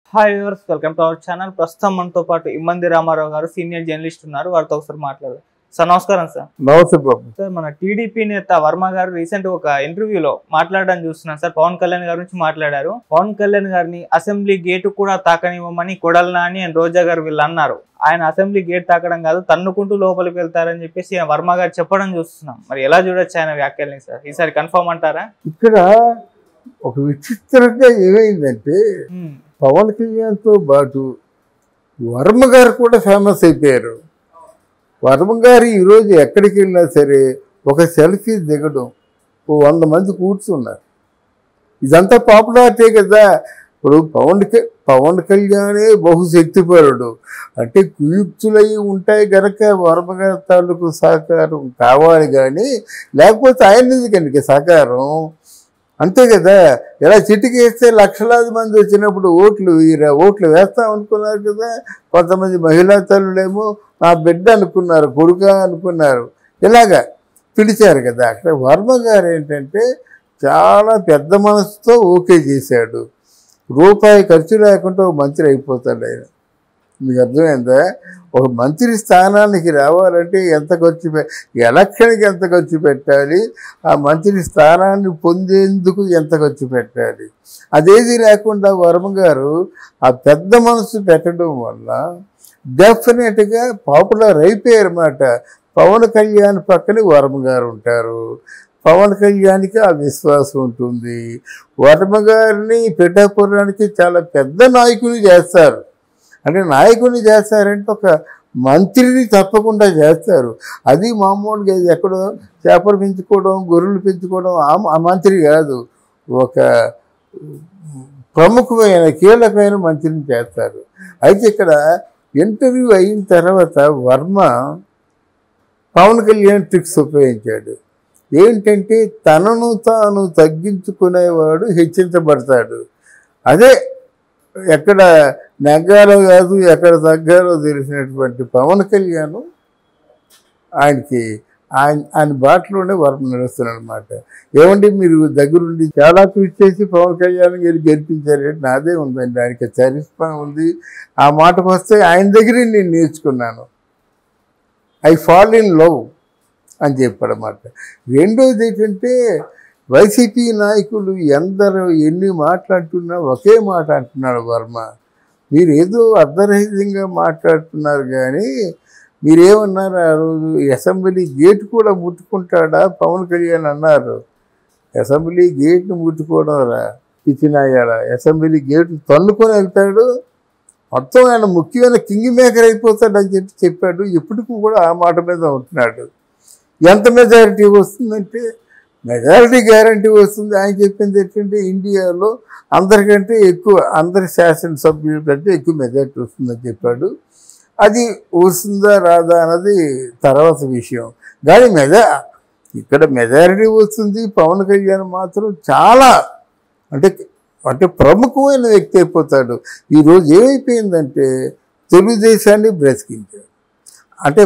Hi viewers welcome to our channel ప్రస్తుతం మనతో పాటు ఇమ్మంది రామారావు గారు సీనియర్ జర్నలిస్ట్ ఉన్నారు వారితో ఒకసారి మాట్లాడారు సార్ నమస్కారం సార్ నమస్తే బాబు సార్ మన టీడీపీ నేత వర్మ గారు రీసెంట్ ఒక ఇంటర్వ్యూలో మాట్లాడడం చూస్తున్నాను సార్ పవన్ కళ్యాణ్ గారి గురించి మాట్లాడారు పవన్ కళ్యాణ్ గారిని అసెంబ్లీ గేటు కూడా తాకనివ్వమని కొడల్ నాని అండ్ రోజా గారు వీళ్ళు అన్నారు ఆయన అసెంబ్లీ గేట్ తాకడం కాదు తన్నుకుంటూ లోపలికి వెళ్తారని చెప్పేసి ఆయన వర్మ గారు చెప్పడం చూస్తున్నాం మరి ఎలా చూడొచ్చు ఆయన వ్యాఖ్యల్ని సార్ ఈసారి కన్ఫర్మ్ అంటారా ఇక్కడ ఒక విచిత్రంగా ఏమైందంటే ఉమ్, పవన్ కళ్యాణ్తో పాటు వర్మ గారు కూడా ఫేమస్ అయిపోయారు వర్మ గారు ఈరోజు ఎక్కడికి వెళ్ళినా సరే ఒక సెల్ఫీ దిగడం ఓ వంద మంది కూర్చున్నారు ఇదంతా పాపులారిటీ కదా ఇప్పుడు పవన్ క- పవన్ కళ్యాణే బహుశక్తిపరుడు అంటే కుయుక్తులై ఉంటాయి గనక వర్మ గారి తాలూకు సహకారం కావాలి కానీ లేకపోతే ఆయన ఎందుకండి సహకారం అంతే కదా ఇలా చిటికేస్తే లక్షలాది మంది వచ్చినప్పుడు ఓట్లు వీరా ఓట్లు వేస్తాం అనుకున్నారు కదా కొంతమంది మహిళా తల్లులేమో నా బిడ్డ అనుకున్నారు కొడుక అనుకున్నారు ఇలాగా పిలిచారు కదా అక్కడ వర్మ గారు ఏంటంటే చాలా పెద్ద మనసుతో ఓకే చేశాడు రూపాయి ఖర్చు లేకుండా ఒక మంత్రి అయిపోతాడు ఆయన మీకు అర్థమైందా ఒక మంత్రి స్థానానికి రావాలంటే ఎంత ఖర్చు పె ఎలక్షన్కి ఎంత ఖర్చు పెట్టాలి ఆ మంత్రి స్థానాన్ని పొందేందుకు ఎంత ఖర్చు పెట్టాలి అదేది లేకుండా వర్మ గారు ఆ పెద్ద మనసు పెట్టడం వల్ల డెఫినెట్గా పాపులర్ అయిపోయారు అన్నమాట పవన్ కళ్యాణ్ పక్కన వర్మ గారు ఉంటారు పవన్ కళ్యాణ్కి ఆ విశ్వాసం ఉంటుంది వర్మ గారిని పిఠాపురానికి చాలా పెద్ద నాయకుని చేస్తారు అంటే నాయకుడిని చేస్తారంటే ఒక మంత్రిని తప్పకుండా చేస్తారు అది మామూలుగా ఎక్కడో చేపలు పెంచుకోవడం గొర్రెలు పెంచుకోవడం ఆ- ఆ మంత్రి కాదు ఒక ప్రముఖమైన కీలకమైన మంత్రిని చేస్తారు అయితే ఇక్కడ ఇంటర్వ్యూ అయిన తర్వాత వర్మ పవన్ కళ్యాణ్ ట్రిక్స్ ఉపయోగించాడు ఏంటంటే తనను తాను తగ్గించుకునేవాడు హెచ్చించబడతాడు అదే ఎక్కడ నెగ్గాలో కాదు ఎక్కడ తగ్గాలో తెలిసినటువంటి పవన్ కళ్యాణ్ ఆయనకి ఆయన ఆయన బాటలోనే వర్మ నడుస్తున్నాడు అనమాట ఏమండి మీరు దగ్గరుండి చాలా కృషి చేసి పవన్ కళ్యాణ్ గారు గెలిపించారంటే నాదే ఉందండి ఆయనకి చరిష్మా ఉంది ఆ మాటకు వస్తే ఆయన దగ్గరే నేను నేర్చుకున్నాను ఐ ఫాల్ ఇన్ లవ్ అని చెప్పాడన్నమాట రెండోది ఏంటంటే వైసీపీ నాయకులు ఎందరో ఎన్ని మాట్లాడుతున్నా ఒకే మాట అంటున్నాడు వర్మ మీరు ఏదో అర్ధరహితంగా మాట్లాడుతున్నారు కానీ మీరేమన్నారు ఆ రోజు అసెంబ్లీ గేట్ కూడా ముట్టుకుంటాడా పవన్ కళ్యాణ్ అన్నారు అసెంబ్లీ గేట్ను ముట్టుకోవడం రా పిచ్చినాయాల అసెంబ్లీ గేట్ తన్నుకొని వెళ్తాడు మొత్తం ఆయన ముఖ్యమైన కింగ్ మేకర్ అయిపోతాడు అని చెప్పి చెప్పాడు ఇప్పటికీ కూడా ఆ మాట మీద ఉంటున్నాడు ఎంత మెజారిటీ వస్తుందంటే మెజారిటీ గ్యారంటీ వస్తుంది ఆయన చెప్పింది ఏంటంటే ఇండియాలో అందరికంటే ఎక్కువ అందరి శాసనసభ్యుల కంటే ఎక్కువ మెజారిటీ వస్తుందని చెప్పాడు అది వస్తుందా రాదా అన్నది తర్వాత విషయం కానీ మెజా ఇక్కడ మెజారిటీ వస్తుంది పవన్ కళ్యాణ్ మాత్రం చాలా అంటే అంటే ప్రముఖమైన వ్యక్తి అయిపోతాడు ఈరోజు ఏమైపోయిందంటే తెలుగుదేశాన్ని బ్రతికించాడు అంటే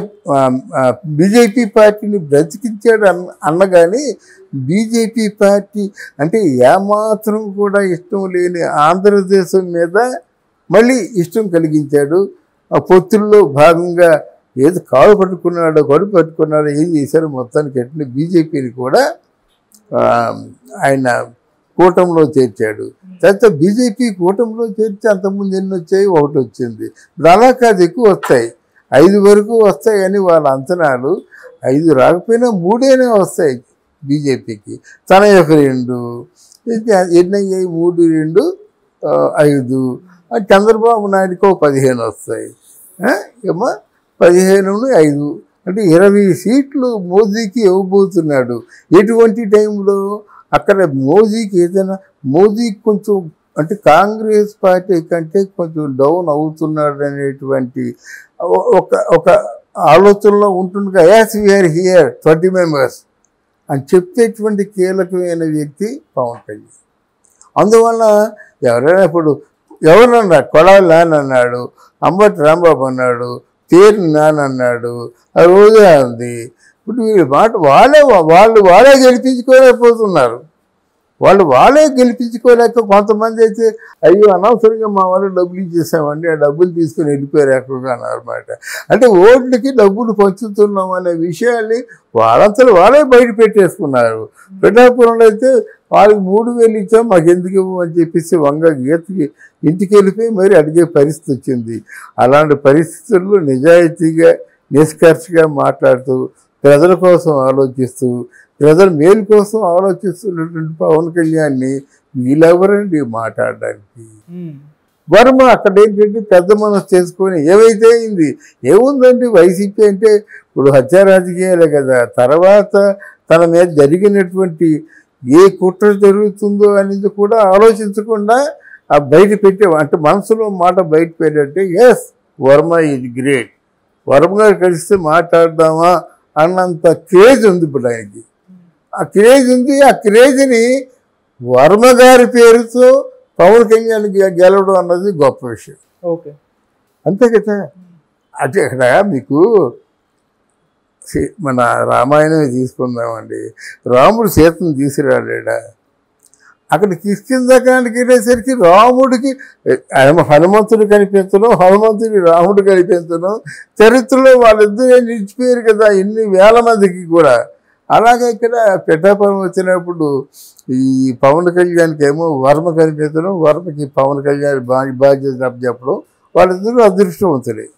బీజేపీ పార్టీని బ్రతికించాడు అన్న అన్నగాని బీజేపీ పార్టీ అంటే ఏమాత్రం కూడా ఇష్టం లేని ఆంధ్రదేశం మీద మళ్ళీ ఇష్టం కలిగించాడు ఆ పొత్తుల్లో భాగంగా ఏది కాలు పట్టుకున్నాడో కడు పట్టుకున్నాడో ఏం చేశారో మొత్తానికి ఎట్టిన బీజేపీని కూడా ఆ, ఆయన కూటమిలో చేర్చాడు తర్వాత బీజేపీ కూటమిలో చేర్చి అంతకుముందు ఎన్ని వచ్చాయి ఒకటి వచ్చింది ఇప్పుడు అలా కాదు ఎక్కువ వస్తాయి ఐదు వరకు వస్తాయని వాళ్ళ అంచనాలు ఐదు రాకపోయినా మూడేనే వస్తాయి బీజేపీకి తన యొక్క రెండు ఇది ఎన్ని అయ్యాయి మూడు రెండు ఆ, ఐదు ఆ చంద్రబాబు నాయుడుకో పదిహేను వస్తాయి ఆ, ఏమో పదిహేను ఐదు అంటే ఇరవై సీట్లు మోదీకి ఇవ్వబోతున్నాడు ఎటువంటి టైంలో అక్కడ మోదీకి ఏదైనా మోదీ కొంచెం అంటే కాంగ్రెస్ పార్టీ కంటే కొంచెం డౌన్ అవుతున్నాడు అనేటువంటి ఒ- ఒక ఒక ఆలోచనలో ఉంటుండగా as we are here twenty members అని చెప్పేటువంటి కీలకమైన వ్యక్తి పవన్ కళ్యాణ్ అందువల్ల ఎవరైనా ఇప్పుడు ఎవరన్నా కొడాలి నాన్న అన్నాడు అంబటి రాంబాబు అన్నాడు పేరు నాన్న అన్నాడు ఆ రోజా ఉంది ఇప్పుడు వీళ్ళ మాట వాళ్ళే వాళ్ళు వాళ్ళే గెలిపించుకోలేకపోతున్నారు వాళ్ళు వాళ్ళే గెలిపించుకోలేక కొంతమంది అయితే అయ్యో అనవసరంగా మా వాళ్ళు డబ్బులు ఇచ్చేసామండి ఆ డబ్బులు తీసుకుని వెళ్ళిపోయారు ఎక్కడికి అనమాట అంటే ఓట్లకి డబ్బులు పంచుతున్నాం అనే విషయాన్ని వాళ్ళంతా వాళ్ళే బయట పెట్టేసుకున్నారు పిఠాపురంలో అయితే వాళ్ళకి మూడు వేలు ఇచ్చాం మాకు ఎందుకు ఇవ్వమని చెప్పేసి వంగ గీతకి ఇంటికి వెళ్ళిపోయి మరి అడిగే పరిస్థితి వచ్చింది అలాంటి పరిస్థితుల్లో నిజాయితీగా నిష్కర్షగా మాట్లాడుతూ ప్రజల కోసం ఆలోచిస్తూ ప్రజల మేలు కోసం ఆలోచిస్తున్నటువంటి పవన్ కళ్యాణ్ని వీళ్ళెవరండి మాట్లాడడానికి ఉమ్. వర్మ అక్కడ ఏంటంటే పెద్ద మనసు చేసుకొని ఏవైతే అయింది ఏముందండి వైసీపీ అంటే ఇప్పుడు హత్య రాజకీయాలే కదా తర్వాత తన మీద జరిగినటువంటి ఏ కుట్ర జరుగుతుందో అనేది కూడా ఆలోచించకుండా ఆ బయట పెట్టే అంటే మనసులో మాట బయట పెట్టంటే yes Varma is great Varma గారు కలిస్తే మాట్లాడదామా అన్నంత క్రేజ్ ఉంది ఇప్పుడు ఆయనకి ఆ క్రేజ్ ఉంది ఆ క్రేజ్ని వర్మ గారి పేరుతో పవన్ కళ్యాణ్ గె- గెలవడం అన్నది గొప్ప విషయం ఓకే అంతే కదా అంటే ఇక్కడ మీకు సీ- మన రామాయణమే తీసుకుందామండి రాముడు సీతను తీసుకురాలేడా అక్కడ కిష్కిందకానికి వెళ్ళేసరికి రాముడికి హనుమ- హనుమంతుడు కనిపించడం హనుమంతుడి రాముడు కనిపించడం చరిత్రలో వాళ్ళిద్దరే నిలిచిపోయారు కదా ఎన్ని వేల మందికి కూడా అలాగే ఇక్కడ పిఠాపురం వచ్చినప్పుడు ఈ పవన్ కళ్యాణ్కి ఏమో వర్మ కనిపించడం వర్మకి పవన్ కళ్యాణ్ బా బాధ్యత చెప్పడం వాళ్ళిద్దరూ అదృష్టవంతులే